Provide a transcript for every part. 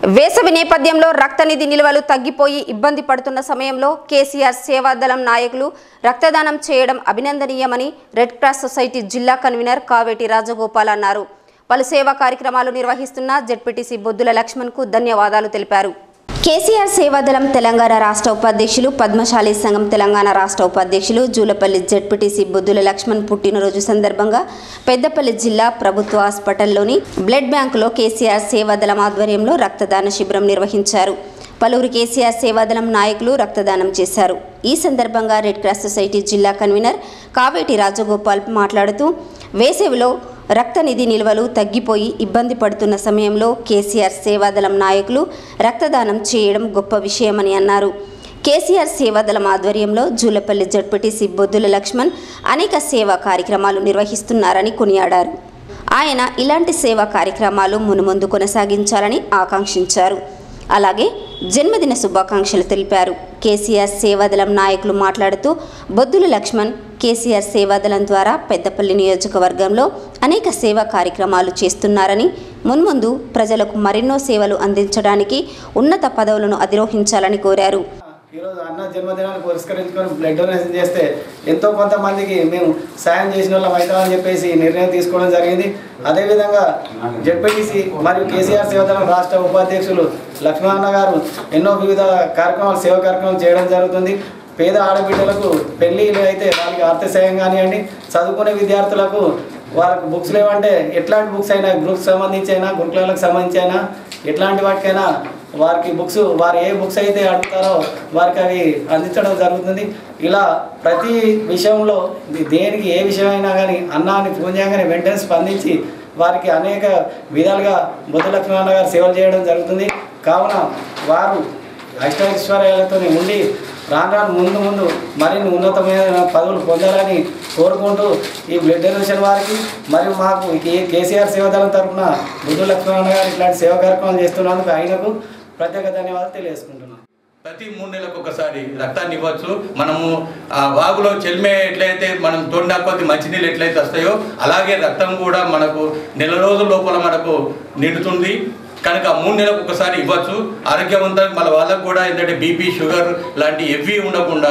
వేసవి నేపథ్యంలో రక్తనిధి నిల్వలు తగ్గిపోయి ఇబ్బంది పడుతున్న సమయంలో కేసీఆర్ సేవాదళం నాయకులు రక్తదానం చేయడం అభినందనీయమని రెడ్ క్రాస్ సొసైటీ జిల్లా కన్వీనర్ కావేటి రాజగోపాల్ అన్నారు పలు సేవా కార్యక్రమాలు నిర్వహిస్తున్న జెడ్పీటీసీ బొద్దుల లక్ష్మణ్కు ధన్యవాదాలు తెలిపారు కేసీఆర్ సేవాదళం తెలంగాణ రాష్ట్ర ఉపాధ్యక్షులు పద్మశాలి సంఘం తెలంగాణ రాష్ట్ర ఉపాధ్యక్షులు జూలపల్లి జెడ్పీటీసీ బొద్దుల లక్ష్మణ్ పుట్టినరోజు సందర్భంగా పెద్దపల్లి జిల్లా ప్రభుత్వ హాస్పిటల్లోని బ్లడ్ బ్యాంకులో కేసీఆర్ సేవాదళం ఆధ్వర్యంలో రక్తదాన శిబిరం నిర్వహించారు పలువురు కేసీఆర్ సేవాదళం నాయకులు రక్తదానం చేశారు ఈ సందర్భంగా రెడ్ క్రాస్ సొసైటీ జిల్లా కన్వీనర్ కావేటి రాజగోపాల్ మాట్లాడుతూ వేసవిలో రక్తనిధి నిల్వలు తగ్గిపోయి ఇబ్బంది పడుతున్న సమయంలో కేసీఆర్ సేవాదళం నాయకులు రక్తదానం చేయడం గొప్ప విషయమని అన్నారు కేసీఆర్ సేవాదళం ఆధ్వర్యంలో జూలపల్లి జడ్పీటీసీ బొద్దుల లక్ష్మణ్ అనేక సేవా కార్యక్రమాలు నిర్వహిస్తున్నారని కొనియాడారు ఆయన ఇలాంటి సేవా కార్యక్రమాలు మునుముందు కొనసాగించాలని ఆకాంక్షించారు అలాగే జన్మదిన శుభాకాంక్షలు తెలిపారు కేసీఆర్ సేవాదళం నాయకులు మాట్లాడుతూ బొద్దుల లక్ష్మణ్ కేసీఆర్ సేవాదళం ద్వారా పెద్దపల్లి నియోజకవర్గంలో అనేక సేవా కార్యక్రమాలు చేస్తున్నారని మున్ముందు ప్రజలకు మరెన్నో సేవలు అందించడానికి ఉన్నత పదవులను అధిరోహించాలని కోరారు ఈరోజు అన్న జన్మదినాన్ని పురస్కరించుకొని బ్లడ్ డొనేషన్ చేస్తే ఎంతో కొంతమందికి మేము సాయం చేసిన వాళ్ళం అవుతామని చెప్పేసి నిర్ణయం తీసుకోవడం జరిగింది అదేవిధంగా జెడ్పీటీసీ మరియు కేసీఆర్ సేవదళం రాష్ట్ర ఉపాధ్యక్షులు లక్ష్మణ గారు ఎన్నో వివిధ కార్యక్రమాలు సేవా కార్యక్రమాలు చేయడం జరుగుతుంది పేద ఆడబిడ్డలకు పెళ్ళిళ్ళు అయితే వాళ్ళకి ఆర్థిక సాయం కానివ్వండి చదువుకునే విద్యార్థులకు వారికి బుక్స్ లేవంటే ఎట్లాంటి బుక్స్ అయినా గ్రూప్స్ సంబంధించి అయినా గురుకులాలకు సంబంధించి అయినా ఎట్లాంటి వాటికైనా వారికి బుక్స్ వారు ఏ బుక్స్ అయితే అడుగుతారో వారికి అవి అందించడం జరుగుతుంది ఇలా ప్రతి విషయంలో ఇది దేనికి ఏ విషయమైనా కానీ అన్నాన్ని ఫోన్ చేయగానే వెంటనే స్పందించి వారికి అనేక విధాలుగా బుద్ధ లక్ష్మణ గారు సేవలు చేయడం జరుగుతుంది కావున వారు అష్టైశ్వర్యాలతో ఉండి రాను రాను ముందు ముందు మరిన్ని ఉన్నతమైన పదవులు పొందాలని కోరుకుంటూ ఈ బ్లడ్ డొనేషన్ వారికి మరియు మాకు ఈ కే- కేసీఆర్ సేవాదళం తరఫున బుద్ధు లక్ష్మణ గారు ఇట్లాంటి సేవా కార్యక్రమాలు చేస్తున్నందుకు ఆయనకు ప్రత్యేక ధన్యవాదాలు తెలియజేసుకుంటున్నాను ప్రతి మూడు నెలలకు ఒకసారి రక్తాన్ని ఇవ్వచ్చు మనము ఆ వాగులో చెల్మే ఎట్లయితే మనం తొండా కొద్ది మంచినీళ్ళు ఎట్లయితే వస్తాయో అలాగే రక్తం కూడా మనకు నెల రోజుల లోపల మనకు నిండుతుంది కనుక మూడు నెలలకు ఒకసారి ఇవ్వచ్చు ఆరోగ్యవంతంగా మన వాళ్ళకు కూడా ఏంటంటే బీపీ షుగర్ లాంటి ఎవ్వి ఉండకుండా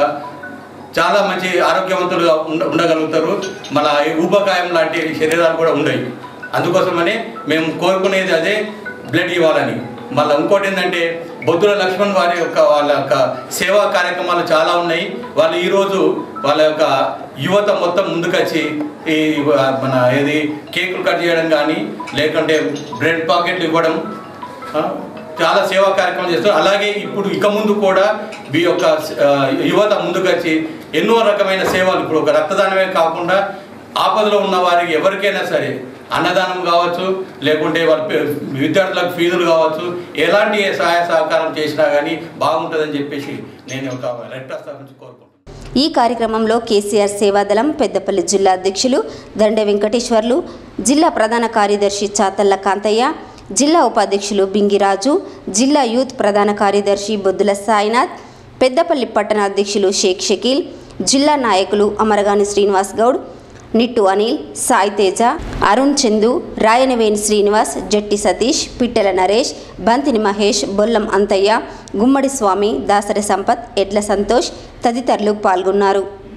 చాలా మంచి ఆరోగ్యవంతులుగా ఉండ ఉండగలుగుతారు మన ఈ ఊబకాయం లాంటి శరీరాలు కూడా ఉండవు అందుకోసమని మేము కోరుకునేది అదే బ్లడ్ ఇవ్వాలని మళ్ళీ ఇంకోటి ఏంటంటే బొద్దుల లక్ష్మణ్ వారి యొక్క వాళ్ళ యొక్క సేవా కార్యక్రమాలు చాలా ఉన్నాయి వాళ్ళు ఈరోజు వాళ్ళ యొక్క యువత మొత్తం ముందుకొచ్చి ఈ మన ఏది కేకులు కట్ చేయడం కానీ లేకుంటే బ్రెడ్ పాకెట్లు ఇవ్వడం ఆ, చాలా సేవా కార్యక్రమం చేస్తారు అలాగే ఇప్పుడు ఇక ముందు కూడా మీ యొక్క ఆ, యువత ముందుకొచ్చి ఎన్నో రకమైన సేవలు ఇప్పుడు ఒక రక్తదానమే కాకుండా ఆపదలో ఉన్న వారికి ఎవరికైనా సరే అన్నదానం కావచ్చు లేకుంటే వాళ్ళ పి- విద్యార్థులకు ఫీజులు కావచ్చు ఎలాంటి సహాయ సహకారం చేసినా కానీ బాగుంటుందని చెప్పేసి నేను ఒక రెడ్ క్రాస్ తరఫు నుంచి కోరుకుంటున్నాను ఈ కార్యక్రమంలో కేసీఆర్ సేవాదళం పెద్దపల్లి జిల్లా అధ్యక్షులు దండ వెంకటేశ్వర్లు జిల్లా ప్రధాన కార్యదర్శి చాతల్ల కాంతయ్య జిల్లా ఉపాధ్యక్షులు బింగిరాజు జిల్లా యూత్ ప్రధాన కార్యదర్శి బొద్దుల సాయినాథ్ పెద్దపల్లి పట్టణ అధ్యక్షులు షేక్ షకీల్ జిల్లా నాయకులు అమరగాని శ్రీనివాస్ గౌడ్ నిట్టు అనిల్ సాయి తేజ అరుణ్ చందు రాయనవేణి శ్రీనివాస్ జట్టి సతీష్ పిట్టెల నరేష్ బంతిని మహేష్ బొల్లం అంతయ్య గుమ్మడి స్వామి దాసరి సంపత్ ఎడ్ల సంతోష్ తదితరులు పాల్గొన్నారు